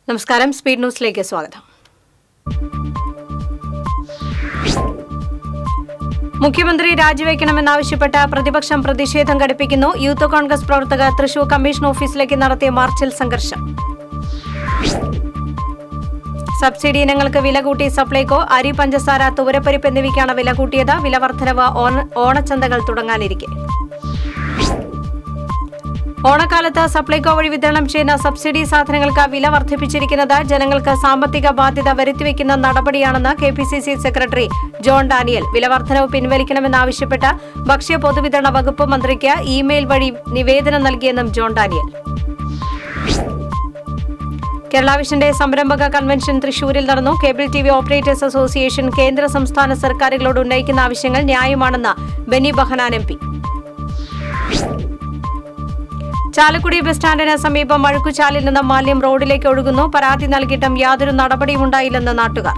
നമസ്കാരം സ്പീഡ് ന്യൂസിലേക്ക് സ്വാഗതം മുഖ്യമന്ത്രി രാജിവെക്കണമെന്നാവശ്യപ്പെട്ട് പ്രതിപക്ഷം പ്രതിഷേധം ഘടിപ്പിക്കുന്നു യൂത്ത് കോൺഗ്രസ് പ്രവർത്തകർ തൃശൂർ കമ്മീഷൻ ഓഫീസിലേക്ക് നടത്തിയ മാർച്ചിൽ സംഘർഷം സബ്സിഡി ഇനങ്ങൾക്ക് വില കൂട്ടി സപ്ലൈകോ അരി പഞ്ചസാര തുവരപ്പരിപ്പ് എന്നിവയ്ക്കാണ് വില കൂട്ടിയത് വില വർധനവ് ഓണ- ഓണച്ചന്തകൾ തുടങ്ങാനിരിക്കെ ഓണക്കാലത്ത് സപ്ലൈകോ വഴി വിതരണം ചെയ്യുന്ന സബ്സിഡി സാധനങ്ങൾക്ക് വില വർദ്ധിപ്പിച്ചിരിക്കുന്നത് ജനങ്ങൾക്ക് സാമ്പത്തിക ബാധ്യത വരുത്തിവെക്കുന്ന നടപടിയാണെന്ന് K P C C secretary John Daniel വില വർധനവ് പിൻവലിക്കണമെന്നാവശ്യപ്പെട്ട് ഭക്ഷ്യ പൊതുവിതരണ വകുപ്പ് മന്ത്രിക്ക് ഇമെയിൽ വഴി നിവേദനം നൽകിയെന്നും ജോൺ ഡാനിയൽ കേരള വിഷന്റെ സംരംഭക കൺവെൻഷൻ തൃശൂരിൽ നടന്നു cable T V operators association കേന്ദ്ര സംസ്ഥാന സർക്കാരുകളോട് ഉന്നയിക്കുന്ന ആവശ്യങ്ങൾ ന്യായമാണെന്ന് Benny Behanan M P Chalakudy bus സ്റ്റാൻഡിന് സമീപം മഴുക്കുചാലിൽ നിന്ന് മാലിന്യം റോഡിലേക്ക് ഒഴുകുന്നു പരാതി നൽകിയിട്ടും യാതൊരു നടപടിയും ഉണ്ടായില്ലെന്ന് നാട്ടുകാർ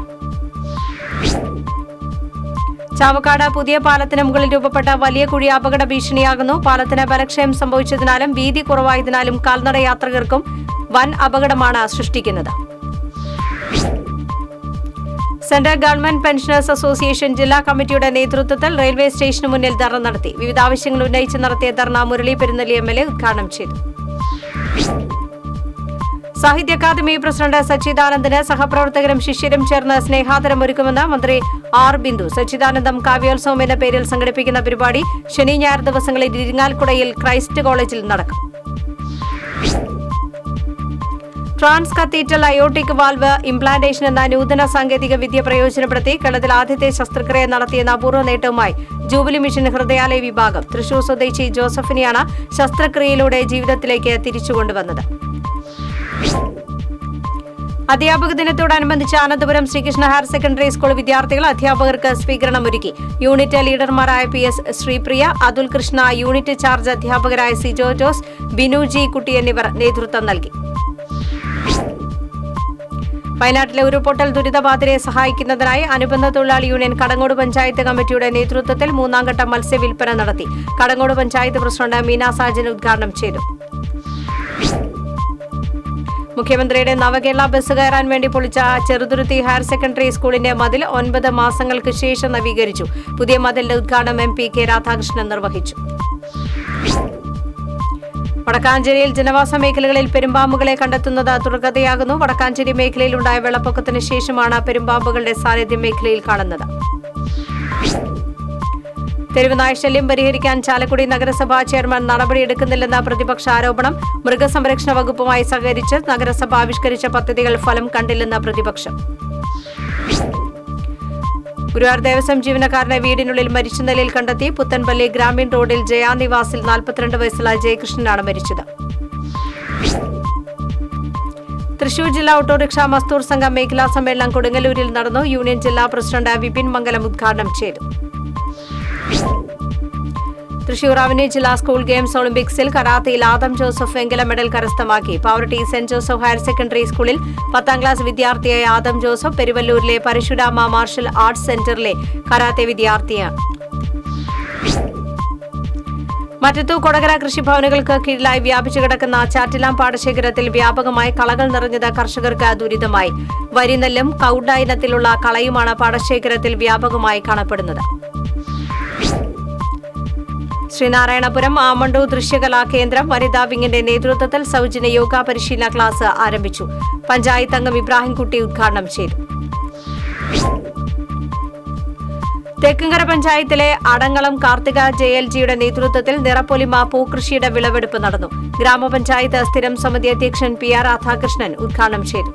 ചാവക്കാട് പുതിയ പാലത്തിന് മുകളിൽ രൂപപ്പെട്ട വലിയ കുഴി അപകട ഭീഷണിയാകുന്നു പാലത്തിന് ബലക്ഷയം സംഭവിച്ചതിനാലും വീതി കുറവായതിനാലും കാൽനട യാത്രികർക്കും വൻ അപകടമാണ് സൃഷ്ടിക്കുന്നത് സെൻട്രൽ ഗവൺമെന്റ് പെൻഷനേഴ്സ് അസോസിയേഷൻ ജില്ലാ കമ്മിറ്റിയുടെ നേതൃത്വത്തിൽ റെയിൽവേ സ്റ്റേഷന് മുന്നിൽ ധർണ നടത്തി വിവിധ ആവശ്യങ്ങൾ ഉന്നയിച്ച് നടത്തിയ ധർണ Murali Perunnelli M L A ഉദ്ഘാടനം ചെയ്തു സാഹിത്യ അക്കാദമി പ്രസിഡന്റ് സച്ചിദാനന്ദന് സഹപ്രവർത്തകരും ശിഷ്യരും ചേർന്ന് സ്നേഹാദരം ഒരുക്കുമെന്ന് മന്ത്രി ആർ ബിന്ദു സച്ചിദാനന്ദം കാവ്യോത്സവം എന്ന പേരിൽ സംഘടിപ്പിക്കുന്ന പരിപാടി ശനി ഞായർ ദിവസങ്ങളിൽ ഇരിങ്ങാൽക്കുടയിൽ ക്രൈസ്റ്റ് കോളേജിൽ നടക്കും transcatheter aortic valve implantation എന്ന നൂതന സാങ്കേതിക വിദ്യ പ്രയോജനപ്പെടുത്തി കേരളത്തിൽ ആദ്യത്തെ ശസ്ത്രക്രിയ നടത്തിയെന്ന അപൂർവ നേട്ടവുമായി ജൂബിലി മിഷൻ ഹൃദയാലയ വിഭാഗം തൃശൂർ സ്വദേശി ജോസഫിനെയാണ് ശസ്ത്രക്രിയയിലൂടെ ജീവിതത്തിലേക്ക് തിരിച്ചുകൊണ്ടുവന്നത് അധ്യാപക ദിനത്തോടനുബന്ധിച്ച് Ananthapuram Sreekrishna higher secondary school വിദ്യാർത്ഥികൾ അധ്യാപകർക്ക് സ്വീകരണം ഒരുക്കി യൂണിറ്റ് ലീഡർമാരായ P S Sreepriya Athul Krishna unit charge അധ്യാപകരായ സിജോ ജോസ് ബിനു ജി കുട്ടി എന്നിവർ നേതൃത്വം നൽകി വയനാട്ടിലെ ഉരുൾപൊട്ടൽ ദുരിതബാധിതരെ സഹായിക്കുന്നതിനായി അനുബന്ധ തൊഴിലാളി യൂണിയൻ കടങ്ങോട് പഞ്ചായത്ത് കമ്മിറ്റിയുടെ നേതൃത്വത്തിൽ മൂന്നാംഘട്ട മത്സ്യവിൽപ്പന നടത്തി കടങ്ങോട് പഞ്ചായത്ത് പ്രസിഡന്റ് മീന സാജൻ ഉദ്ഘാടനം ചെയ്തു മുഖ്യമന്ത്രിയുടെ നവകേരള ബസ് കയറാൻ വേണ്ടി പൊളിച്ച ചെറുതുരുത്തി ഹയർ സെക്കൻഡറി സ്കൂളിന്റെ മതിൽ ഒൻപത് മാസങ്ങൾക്ക് ശേഷം നവീകരിച്ചു പുതിയ മതിലിന്റെ ഉദ്ഘാടനം എം പി കെ രാധാകൃഷ്ണൻ നിർവഹിച്ചു വടക്കാഞ്ചേരിയിൽ ജനവാസ മേഖലകളിൽ പെരുമ്പാമ്പുകളെ കണ്ടെത്തുന്നത് തുടർക്കഥയാകുന്നു വടക്കാഞ്ചേരി മേഖലയിൽ ഉണ്ടായ വെള്ളപ്പൊക്കത്തിന് ശേഷമാണ് പെരുമ്പാമ്പുകളുടെ സാന്നിധ്യം മേഖലയിൽ കാണുന്നത് തെരുവുനായ ശല്യം പരിഹരിക്കാൻ ചാലക്കുടി നഗരസഭാ ചെയർമാൻ നടപടിയെടുക്കുന്നില്ലെന്ന പ്രതിപക്ഷ ആരോപണം മൃഗസംരക്ഷണ വകുപ്പുമായി സഹകരിച്ച് നഗരസഭ ആവിഷ്കരിച്ച പദ്ധതികൾ ഫലം കണ്ടില്ലെന്ന പ്രതിപക്ഷം ഗുരുവായൂർ ദേവസ്വം ജീവനക്കാരനെ വീടിനുള്ളിൽ മരിച്ച നിലയിൽ കണ്ടെത്തി പുത്തൻപള്ളി ഗ്രാമീൺ റോഡിൽ ജയാനിവാസിൽ നാൽപ്പത്തിരണ്ട് വയസ്സുള്ള ജയകൃഷ്ണനാണ് മരിച്ചത് തൃശൂർ ജില്ലാ ഓട്ടോറിക്ഷ മസ്തൂർ സംഘം മേഖലാ സമ്മേളനം കൊടുങ്ങല്ലൂരിൽ നടന്നു യൂണിയൻ ജില്ലാ പ്രസിഡന്റ് വിപിൻ മംഗലം ഉദ്ഘാടനം ചെയ്തു തൃശൂർ അവന്യൂ ജില്ലാ സ്കൂൾ ഗെയിംസ് ഒളിമ്പിക്സിൽ കരാത്തയിൽ ആദം ജോസഫ് വെങ്കല മെഡൽ കരസ്ഥമാക്കി Pavaratty saint Joseph higher secondary സ്കൂളിൽ പത്താം ക്ലാസ് വിദ്യാർത്ഥിയായ ആദം ജോസഫ് പെരുവല്ലൂരിലെ പരശുരാമ മാർഷൽ ആർട്സ് സെന്ററിലെ കരാത്തെ വിദ്യാർത്ഥിയാണ് മറ്റത്തു കൊടകര കൃഷിഭവനുകൾക്ക് കീഴിലായി വ്യാപിച്ചു കിടക്കുന്ന ചാറ്റിലാം പാടശേഖരത്തിൽ വ്യാപകമായി കളകൾ നിറഞ്ഞത് കർഷകർക്ക് ദുരിതമായി വരിനെല്ലും കൗഡ ഇനത്തിലുള്ള കളയുമാണ് പാടശേഖരത്തിൽ വ്യാപകമായി കാണപ്പെടുന്നത് ശ്രീനാരായണപുരം ആമണ്ടു ദൃശ്യകലാ കേന്ദ്രം വനിതാ വിങ്ങിന്റെ നേതൃത്വത്തിൽ സൗജന്യ യോഗ പരിശീലന ക്ലാസ് ആരംഭിച്ചു പഞ്ചായത്ത് അംഗം ഇബ്രാഹിംകുട്ടി ഉദ്ഘാടനം ചെയ്തു തെക്കുംകര പഞ്ചായത്തിലെ അടങ്ങളം കാർത്തിക ജെ എൽ ജിയുടെ നേതൃത്വത്തിൽ നിറപ്പൊലിമ പൂകൃഷിയുടെ വിളവെടുപ്പ് നടന്നു ഗ്രാമപഞ്ചായത്ത് സ്ഥിരം സമിതി അധ്യക്ഷൻ പി ആർ രാധാകൃഷ്ണൻ ഉദ്ഘാടനം ചെയ്തു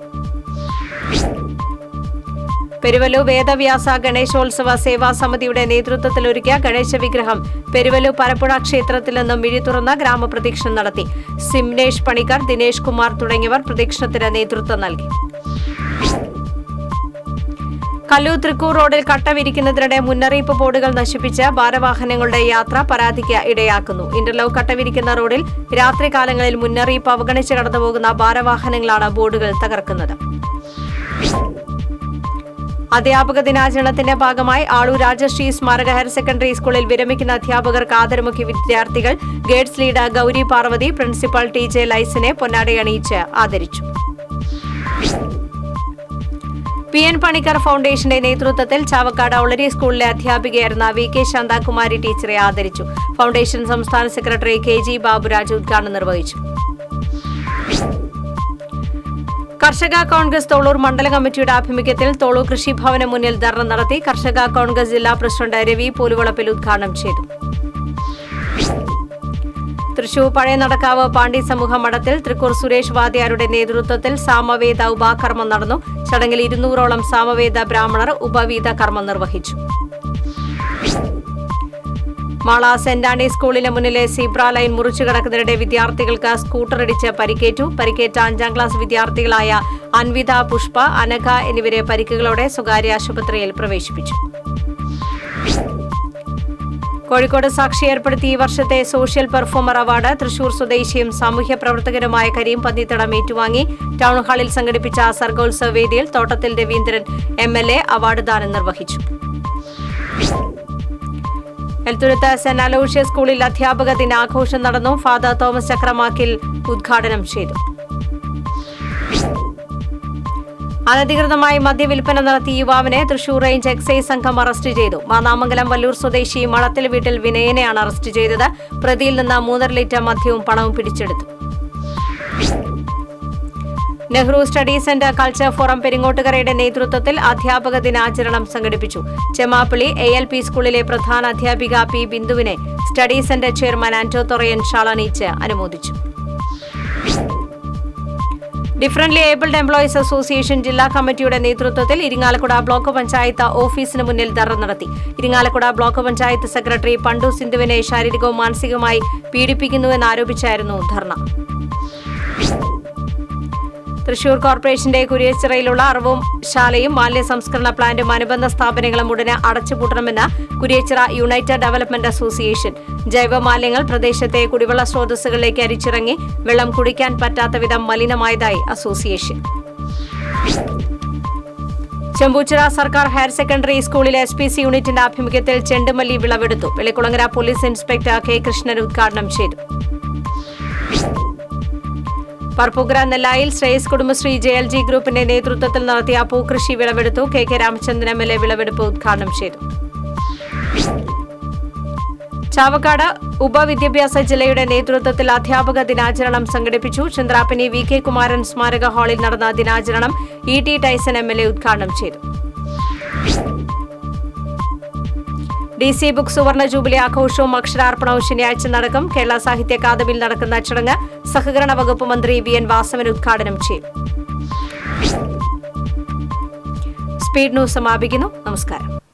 പെരുവല്ലു വേദവ്യാസ ഗണേശോത്സവ സേവാ സമിതിയുടെ നേതൃത്വത്തിൽ ഒരുക്കിയ ഗണേശ വിഗ്രഹം പെരുവല്ലു പരപ്പുഴ ക്ഷേത്രത്തിൽ നിന്നും മിഴി തുറന്ന ഗ്രാമപ്രദക്ഷിണം നടത്തി സിംനേഷ് പണിക്കർ ദിനേഷ് കുമാർ തുടങ്ങിയവർ പ്രദക്ഷിണത്തിന് നേതൃത്വം നൽകി കല്ലൂർ തൃക്കൂർ റോഡിൽ കട്ട വിരിക്കുന്നതിനിടെ മുന്നറിയിപ്പ് ബോർഡുകൾ നശിപ്പിച്ച് ഭാരവാഹനങ്ങളുടെ യാത്ര പരാതിക്ക് ഇടയാക്കുന്നു ഇന്റർലോക്ക് കട്ട വിരിക്കുന്ന റോഡിൽ രാത്രികാലങ്ങളിൽ മുന്നറിയിപ്പ് അവഗണിച്ച് കടന്നുപോകുന്ന ഭാരവാഹനങ്ങളാണ് ബോർഡുകൾ തകർക്കുന്നത് അധ്യാപക ദിനാചരണത്തിന്റെ ഭാഗമായി ആളൂർ രാജശ്രീ സ്മാരക ഹയർ സെക്കൻഡറി സ്കൂളിൽ വിരമിക്കുന്ന അധ്യാപകർക്ക് ആദരമുഖ്യ വിദ്യാർത്ഥികൾ guides leader Gowri Parvathy principal T J ലൈസിനെ പൊന്നാടയണിയിച്ച് ആദരിച്ചു പി എൻ പണിക്കർ ഫൗണ്ടേഷന്റെ നേതൃത്വത്തിൽ ചാവക്കാട് ഒളരി സ്കൂളിലെ അധ്യാപികയായിരുന്ന വി കെ ശാന്താകുമാരി ടീച്ചറെ ആദരിച്ചു ഫൗണ്ടേഷൻ സംസ്ഥാന സെക്രട്ടറി കെ ജി ബാബുരാജ് ഉദ്ഘാടനം നിർവഹിച്ചു കർഷക കോൺഗ്രസ് തോളൂർ മണ്ഡല കമ്മിറ്റിയുടെ ആഭിമുഖ്യത്തിൽ തോളൂർ കൃഷിഭവന് മുന്നിൽ ധർണ നടത്തി കർഷക കോൺഗ്രസ് ജില്ലാ പ്രസിഡന്റ് രവി പോലുവളപ്പിൽ ഉദ്ഘാടനം ചെയ്തു തൃശൂർ പഴയ നടക്കാവ് പാണ്ഡി സമൂഹ മഠത്തിൽ തൃക്കൂർ സുരേഷ് വാദ്യാരുടെ നേതൃത്വത്തിൽ സാമവേദ ഉപാകർമ്മം നടന്നു ചടങ്ങിൽ ഇരുന്നൂറോളം സാമവേദ ബ്രാഹ്മണർ ഉപവീത കർമ്മം നിർവഹിച്ചു മാള സെന്റ് ആന്റി സ്കൂളിന് മുന്നിലെ സീബ്ര ലൈൻ മുറിച്ചു കടക്കുന്നതിനിടെ വിദ്യാർത്ഥികൾക്ക് സ്കൂട്ടറിടിച്ച് പരിക്കേറ്റു പരിക്കേറ്റ അഞ്ചാം ക്ലാസ് വിദ്യാർത്ഥികളായ അൻവിത പുഷ്പ അനഘ എന്നിവരെ പരിക്കുകളോടെ സ്വകാര്യ ആശുപത്രിയിൽ പ്രവേശിപ്പിച്ചു കോഴിക്കോട് സാക്ഷി ഏർപ്പെടുത്തി ഈ വർഷത്തെ സോഷ്യൽ പെർഫോമർ അവാർഡ് തൃശൂർ സ്വദേശിയും സാമൂഹ്യ പ്രവർത്തകനുമായ കരീം പന്നിത്തടം ഏറ്റുവാങ്ങി ടൗൺ ഹാളിൽ സംഘടിപ്പിച്ച സർഗോത്സവ വേദിയിൽ തോട്ടത്തിൽ Raveendran M L A award ദാനം നിർവഹിച്ചു എൽത്തുരുത്ത് സെന്റ് അലോഷ്യസ് സ്കൂളിൽ അധ്യാപക ദിനാഘോഷം നടന്നു ഫാദർ തോമസ് ചക്രമാക്കിൽ ഉദ്ഘാടനം ചെയ്തു അനധികൃതമായി മദ്യവിൽപ്പന നടത്തിയ യുവാവിനെ തൃശൂർ റേഞ്ച് എക്സൈസ് സംഘം അറസ്റ്റ് ചെയ്തു മാന്നാമംഗലം വല്ലൂർ സ്വദേശി മളത്തിൽ വീട്ടിൽ വിനയനെയാണ് അറസ്റ്റ് ചെയ്തത് പ്രതിയിൽ നിന്ന് മൂന്നര ലിറ്റർ മദ്യവും പണവും പിടിച്ചെടുത്തു Nehru study centre culture forum പെരിങ്ങോട്ടുകരയുടെ നേതൃത്വത്തിൽ അധ്യാപക ദിനാചരണം സംഘടിപ്പിച്ചു ചെമാപ്പിളി എ എൽ പി സ്കൂളിലെ പ്രധാന അധ്യാപിക പി ബിന്ദുവിനെ study centre chairman Anto Thorayan ഷാളണീച്ച് അനുമോദിച്ചു ഡിഫറന്റ്ലി ഏബിൾഡ് എംപ്ലോയീസ് അസോസിയേഷൻ ജില്ലാ കമ്മിറ്റിയുടെ നേതൃത്വത്തിൽ ഇരിങ്ങാലക്കുട ബ്ലോക്ക് പഞ്ചായത്ത് ഓഫീസിന് മുന്നിൽ ധർണ നടത്തി ഇരിങ്ങാലക്കുട ബ്ലോക്ക് പഞ്ചായത്ത് സെക്രട്ടറി പണ്ടു സിന്ധുവിനെ ശാരീരികവും മാനസികവുമായി പീഡിപ്പിക്കുന്നുവെന്നാരോപിച്ചായിരുന്നു ധർണ തൃശൂർ കോർപ്പറേഷന്റെ കുരിയച്ചിറയിലുള്ള അറിവും ശാലയും മാലിന്യ സംസ്കരണ പ്ലാന്റും അനുബന്ധ സ്ഥാപനങ്ങളും ഉടനെ അടച്ചുപൂട്ടണമെന്ന് കുരിയച്ചിറ യുണൈറ്റഡ് ഡെവലപ്മെന്റ് അസോസിയേഷൻ ജൈവ മാലിന്യങ്ങൾ പ്രദേശത്തെ കുടിവെള്ള സ്രോതസ്സുകളിലേക്ക് അരിച്ചിറങ്ങി വെള്ളം കുടിക്കാൻ പറ്റാത്ത വിധം മലിനമായതായി അസോസിയേഷൻ ചെമ്പൂച്ചിറ സർക്കാർ ഹയർ സെക്കൻഡറി സ്കൂളിലെ എസ് പി സി യൂണിറ്റിന്റെ ആഭിമുഖ്യത്തിൽ ചെണ്ടുമല്ലി വിളവെടുത്തു Velikulangara police inspector K Krishnan ഉദ്ഘാടനം ചെയ്തു പറപ്പുഗ്ര നെല്ലായിൽ Shreyas Kudumbashree J L G ഗ്രൂപ്പിന്റെ നേതൃത്വത്തിൽ നടത്തിയ പൂക്കൃഷി വിളവെടുത്തു K K Ramachandran M L A വിളവെടുപ്പ് ഉദ്ഘാടനം ചെയ്തു ചാവക്കാട് ഉപവിദ്യാഭ്യാസ ജില്ലയുടെ നേതൃത്വത്തിൽ അധ്യാപക ദിനാചരണം സംഘടിപ്പിച്ചു ചന്ദ്രാപ്പിനി വി കെ കുമാരൻ സ്മാരക ഹാളിൽ നടന്ന ദിനാചരണം E T Taison M L A ഉദ്ഘാടനം ചെയ്തു ഡി സി ബുക്ക് സുവർണ ജൂബിലി ആഘോഷവും അക്ഷരാർപ്പണവും ശനിയാഴ്ച നടക്കും കേരള സാഹിത്യ അക്കാദമിയിൽ നടക്കുന്ന ചടങ്ങ് സഹകരണ വകുപ്പ് മന്ത്രി വി എൻ വാസവൻ ഉദ്ഘാടനം ചെയ്യും സ്പീഡ് ന്യൂസ് സമാപിക്കുന്നു നമസ്കാരം